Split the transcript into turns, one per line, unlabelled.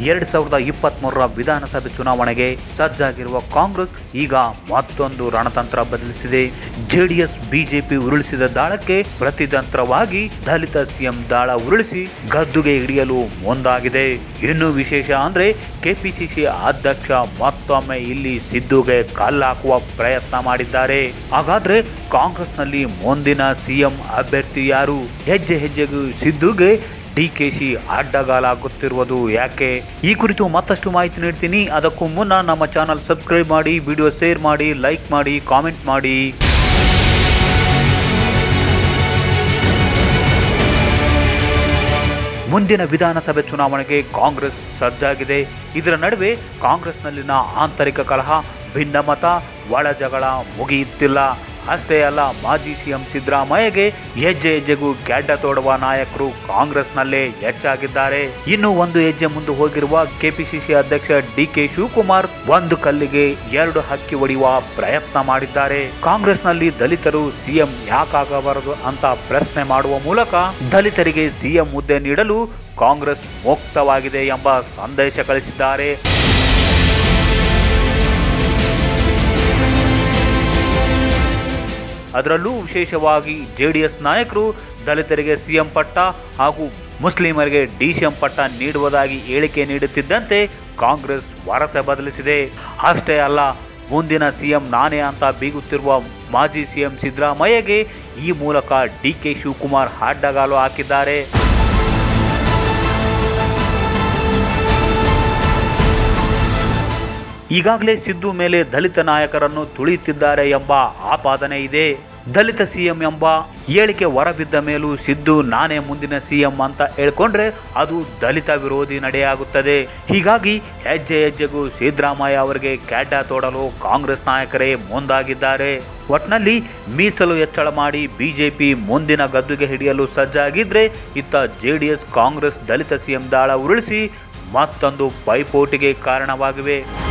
ಎರಡ್ ಸಾವಿರದ ಇಪ್ಪತ್ತ್ ಮೂರರ ವಿಧಾನಸಭೆ ಚುನಾವಣೆಗೆ ಸಜ್ಜಾಗಿರುವ ಕಾಂಗ್ರೆಸ್ ಈಗ ಮತ್ತೊಂದು ರಣತಂತ್ರ ಬದಲಿಸಿದೆ ಜೆಡಿಎಸ್ ಬಿಜೆಪಿ ಉರುಳಿಸಿದ ದಾಳಕ್ಕೆ ಪ್ರತಿತಂತ್ರವಾಗಿ ದಲಿತ ಸಿಎಂ ದಾಳ ಉರುಳಿಸಿ ಗದ್ದುಗೆ ಹಿಡಿಯಲು ಮುಂದಾಗಿದೆ ಇನ್ನು ವಿಶೇಷ ಅಂದ್ರೆ ಕೆಪಿಸಿಸಿ ಅಧ್ಯಕ್ಷ ಮತ್ತೊಮ್ಮೆ ಇಲ್ಲಿ ಸಿದ್ದುಗೆ ಕಲ್ಲಾಕುವ ಪ್ರಯತ್ನ ಮಾಡಿದ್ದಾರೆ ಹಾಗಾದ್ರೆ ಕಾಂಗ್ರೆಸ್ನಲ್ಲಿ ಮುಂದಿನ ಸಿಎಂ ಅಭ್ಯರ್ಥಿ ಯಾರು ಹೆಜ್ಜೆ ಹೆಜ್ಜೆಗೂ ಸಿದ್ದುಗೆ ಡಿಕೆಶಿ ಅಡ್ಡಗಾಲಾಗುತ್ತಿರುವುದು ಯಾಕೆ ಈ ಕುರಿತು ಮತ್ತಷ್ಟು ಮಾಹಿತಿ ನೀಡ್ತೀನಿ ಅದಕ್ಕೂ ಮುನ್ನ ನಮ್ಮ ಚಾನಲ್ ಸಬ್ಸ್ಕ್ರೈಬ್ ಮಾಡಿ ವಿಡಿಯೋ ಶೇರ್ ಮಾಡಿ ಲೈಕ್ ಮಾಡಿ ಕಾಮೆಂಟ್ ಮಾಡಿ ಮುಂದಿನ ವಿಧಾನಸಭೆ ಚುನಾವಣೆಗೆ ಕಾಂಗ್ರೆಸ್ ಸಜ್ಜಾಗಿದೆ ಇದರ ನಡುವೆ ಕಾಂಗ್ರೆಸ್ನಲ್ಲಿನ ಆಂತರಿಕ ಕಲಹ ಭಿನ್ನಮತ ಒಳ ಜಗಳ ಮುಗಿಯುತ್ತಿಲ್ಲ ಅಷ್ಟೇ ಅಲ್ಲ ಮಾಜಿ ಸಿಎಂ ಸಿದ್ದರಾಮಯ್ಯಗೆ ಹೆಜ್ಜೆ ಹೆಜ್ಜೆಗೂ ಗ್ಯಾಡ್ಡ ತೋಡುವ ನಾಯಕರು ಕಾಂಗ್ರೆಸ್ನಲ್ಲೇ ಹೆಚ್ಚಾಗಿದ್ದಾರೆ ಇನ್ನು ಒಂದು ಹೆಜ್ಜೆ ಮುಂದೆ ಹೋಗಿರುವ ಕೆಪಿಸಿಸಿ ಅಧ್ಯಕ್ಷ ಡಿ ಕೆ ಶಿವಕುಮಾರ್ ಒಂದು ಕಲ್ಲಿಗೆ ಎರಡು ಹಕ್ಕಿ ಹೊಡೆಯುವ ಪ್ರಯತ್ನ ಮಾಡಿದ್ದಾರೆ ಕಾಂಗ್ರೆಸ್ನಲ್ಲಿ ದಲಿತರು ಸಿಎಂ ಯಾಕಾಗಬಾರದು ಅಂತ ಪ್ರಶ್ನೆ ಮಾಡುವ ಮೂಲಕ ದಲಿತರಿಗೆ ಸಿಎಂ ಹುದ್ದೆ ನೀಡಲು ಕಾಂಗ್ರೆಸ್ ಮುಕ್ತವಾಗಿದೆ ಎಂಬ ಸಂದೇಶ ಕಳಿಸಿದ್ದಾರೆ ಅದರಲ್ಲೂ ವಿಶೇಷವಾಗಿ ಜೆಡಿಎಸ್ ನಾಯಕರು ದಲಿತರಿಗೆ ಸಿಎಂ ಪಟ್ಟ ಹಾಗೂ ಮುಸ್ಲಿಮರಿಗೆ ಡಿಸಿಎಂ ಪಟ್ಟ ನೀಡುವುದಾಗಿ ಹೇಳಿಕೆ ನೀಡುತ್ತಿದ್ದಂತೆ ಕಾಂಗ್ರೆಸ್ ವರಸೆ ಬದಲಿಸಿದೆ ಅಷ್ಟೇ ಅಲ್ಲ ಮುಂದಿನ ಸಿಎಂ ನಾನೇ ಅಂತ ಬೀಗುತ್ತಿರುವ ಮಾಜಿ ಸಿಎಂ ಸಿದ್ದರಾಮಯ್ಯಗೆ ಈ ಮೂಲಕ ಡಿ ಕೆ ಶಿವಕುಮಾರ್ ಅಡ್ಡಗಾಲು ಹಾಕಿದ್ದಾರೆ ಈಗಾಗಲೇ ಸಿದ್ದು ಮೇಲೆ ದಲಿತ ನಾಯಕರನ್ನು ತುಳಿಯುತ್ತಿದ್ದಾರೆ ಎಂಬ ಆಪಾದನೆ ಇದೆ ದಲಿತ ಸಿಎಂ ಎಂಬ ಹೇಳಿಕೆ ಹೊರಬಿದ್ದ ಮೇಲೂ ಸಿದ್ದು ನಾನೇ ಮುಂದಿನ ಸಿಎಂ ಅಂತ ಹೇಳ್ಕೊಂಡ್ರೆ ಅದು ದಲಿತ ವಿರೋಧಿ ನಡೆಯಾಗುತ್ತದೆ ಹೀಗಾಗಿ ಹೆಜ್ಜೆ ಹೆಜ್ಜೆಗೂ ಸಿದ್ದರಾಮಯ್ಯ ಅವರಿಗೆ ಕ್ಯಾಡ್ಡ ತೋಡಲು ಕಾಂಗ್ರೆಸ್ ನಾಯಕರೇ ಮುಂದಾಗಿದ್ದಾರೆ ಒಟ್ನಲ್ಲಿ ಮೀಸಲು ಹೆಚ್ಚಳ ಮಾಡಿ ಬಿಜೆಪಿ ಮುಂದಿನ ಗದ್ದುಗೆ ಹಿಡಿಯಲು ಸಜ್ಜಾಗಿದ್ರೆ ಇತ್ತ ಜೆಡಿಎಸ್ ಕಾಂಗ್ರೆಸ್ ದಲಿತ ಸಿಎಂ ದಾಳ ಉರುಳಿಸಿ ಮತ್ತೊಂದು ಪೈಪೋಟಿಗೆ ಕಾರಣವಾಗಿವೆ